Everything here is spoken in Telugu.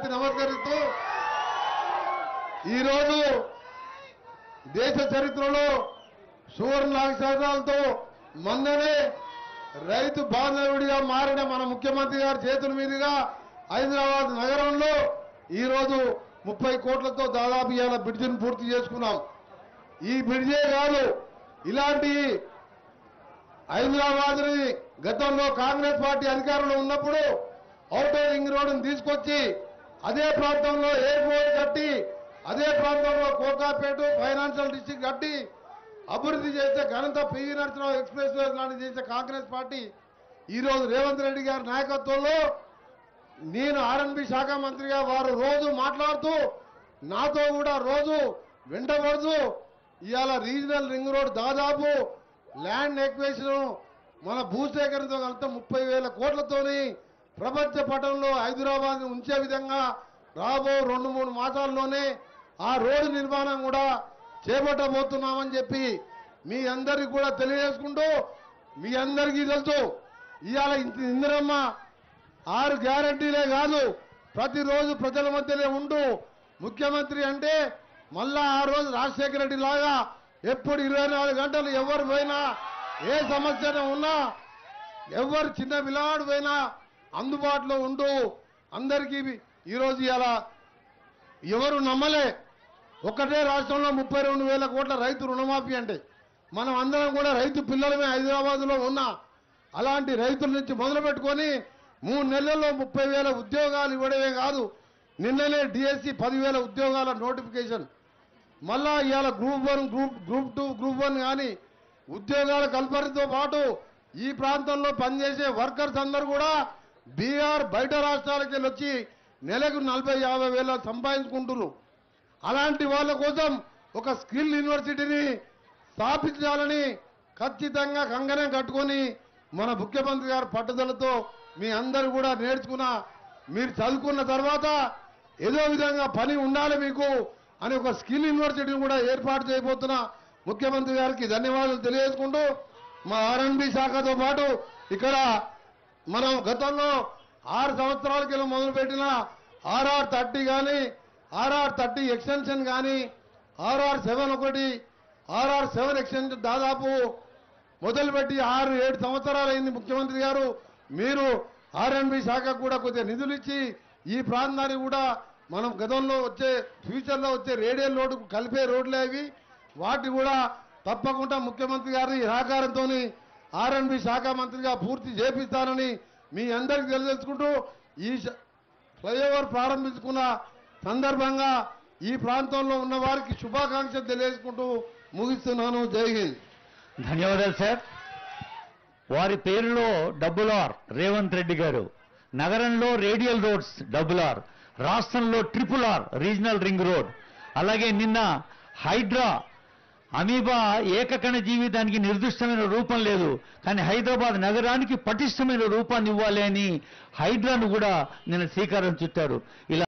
చేతులెత్తి నమస్కరిస్తూ ఈరోజు దేశ చరిత్రలో సువర్ణ అక్షరాలతో మొన్ననే రైతు బాంధవుడిగా మారిన మన ముఖ్యమంత్రి గారి చేతుల మీదుగా హైదరాబాద్ నగరంలో ఈరోజు ముప్పై కోట్లతో దాదాపు ఇవాళ బ్రిడ్జిని పూర్తి చేసుకున్నాం ఈ బ్రిడ్జే కాదు ఇలాంటి హైదరాబాద్ ని గతంలో కాంగ్రెస్ పార్టీ అధికారంలో ఉన్నప్పుడు ఔటర్ రింగ్ రోడ్డును తీసుకొచ్చి అదే ప్రాంతంలో ఎయిర్పోర్ట్ కట్టి అదే ప్రాంతంలో కోకాపేట ఫైనాన్షియల్ డిస్ట్రిక్ట్ కట్టి అభివృద్ధి చేసే ఘనత పివి నరసింహరావు ఎక్స్ప్రెస్ వే లాంటి చేసే కాంగ్రెస్ పార్టీ ఈరోజు రేవంత్ రెడ్డి గారి నాయకత్వంలో నేను ఆర్ఎన్బి శాఖ మంత్రిగా వారు రోజు మాట్లాడుతూ నాతో కూడా రోజు వెంటబడుతూ ఇవాళ రీజనల్ రింగ్ రోడ్ దాదాపు ల్యాండ్ ఎక్వేషన్ మన భూసేకరణతో కలిపితే ముప్పై వేల కోట్లతోని ప్రపంచ పటంలో హైదరాబాద్ ఉంచే విధంగా రాబో రెండు మూడు మాసాల్లోనే ఆ రోడ్డు నిర్మాణం కూడా చేపట్టబోతున్నామని చెప్పి మీ అందరికి కూడా తెలియజేసుకుంటూ మీ అందరికీ తెలుసు ఇవాళ ఇంత- ఇందిరమ్మ ఆరు గ్యారంటీలే కాదు ప్రతిరోజు ప్రజల మధ్యనే ఉంటూ ముఖ్యమంత్రి అంటే మళ్ళా ఆ రోజు రాజశేఖర రెడ్డి లాగా ఎప్పుడు ఇరవై నాలుగు గంటలు ఎవరు పోయినా ఏ సమస్య ఉన్నా ఎవరు చిన్న పిల్లవాడు పోయినా అందుబాటులో ఉంటూ అందరికీ ఈరోజు ఇలా ఎవరు నమ్మలే ఒకటే రాష్ట్రంలో ముప్పై రెండు వేల కోట్ల రైతు రుణమాఫీ అంటే మనం అందరం కూడా రైతు పిల్లలమే హైదరాబాద్లో ఉన్నా అలాంటి రైతుల నుంచి మొదలు పెట్టుకొని మూడు నెలల్లో ముప్పై వేల ఉద్యోగాలు ఇవ్వడమే కాదు నిన్ననే డిఎస్సి పదివేల ఉద్యోగాల నోటిఫికేషన్ మళ్ళా ఇవాళ group one group group two group one కానీ ఉద్యోగాల కల్పనతో పాటు ఈ ప్రాంతంలో పనిచేసే వర్కర్స్ అందరూ కూడా బీఆర్ బయట రాష్ట్రాలకి వెళ్ళి వచ్చి నెలకు నలభై యాభై వేల సంపాదించుకుంటున్నారు అలాంటి వాళ్ళ కోసం ఒక స్కిల్ యూనివర్సిటీని స్థాపించాలని ఖచ్చితంగా కంగనం కట్టుకొని మన ముఖ్యమంత్రి గారి పట్టుదలతో మీ అందరూ కూడా నేర్చుకున్న మీరు చదువుకున్న తర్వాత ఏదో విధంగా పని ఉండాలి మీకు అని ఒక స్కిల్ యూనివర్సిటీని కూడా ఏర్పాటు చేయబోతున్న ముఖ్యమంత్రి గారికి ధన్యవాదాలు తెలియజేసుకుంటూ మా ఆర్ఎన్బి శాఖతో పాటు ఇక్కడ మనం గతంలో ఆరు సంవత్సరాల కింద మొదలుపెట్టిన ఆర్ఆర్ థర్టీ కానీ ఆర్ఆర్ థర్టీ ఎక్స్టెన్షన్ కానీ ఆర్ఆర్ సెవెన్ ఒకటి ఆర్ఆర్ సెవెన్ ఎక్స్టెన్షన్ దాదాపు మొదలుపెట్టి ఆరు ఏడు సంవత్సరాలు అయింది ముఖ్యమంత్రి గారు మీరు ఆర్ఎన్బి శాఖకు కూడా కొద్దిగా నిధులు ఇచ్చి ఈ ప్రాంతానికి కూడా మనం గతంలో వచ్చే ఫ్యూచర్లో వచ్చే రేడియల్ రోడ్డు కలిపే రోడ్లే అవి వాటి కూడా తప్పకుండా ముఖ్యమంత్రి గారి సహకారంతో ఆర్ఎన్బి శాఖ మంత్రిగా పూర్తి చేపిస్తానని మీ అందరికీ తెలియజేసుకుంటూ ఈ శ- ఫ్లైఓవర్ ప్రారంభించుకున్న సందర్భంగా ఈ ప్రాంతంలో ఉన్న వారికి శుభాకాంక్షలు తెలియజేసుకుంటూ ముగిస్తున్నాను జై హింద్ ధన్యవాదాలు సార్ వారి పేరులో డబుల్ ఆర్ రేవంత్ రెడ్డి గారు నగరంలో రేడియల్ రోడ్స్ డబుల్ ఆర్ రాష్ట్రంలో triple R regional ring road అలాగే నిన్న హైడ్రా అమీబా ఏకకణ జీవితానికి నిర్దిష్టమైన రూపం లేదు కానీ హైదరాబాద్ నగరానికి పటిష్టమైన రూపాన్ని ఇవ్వాలి అని హైడ్రాను కూడా నిన్న శ్రీకారం చుట్టారు ఇలా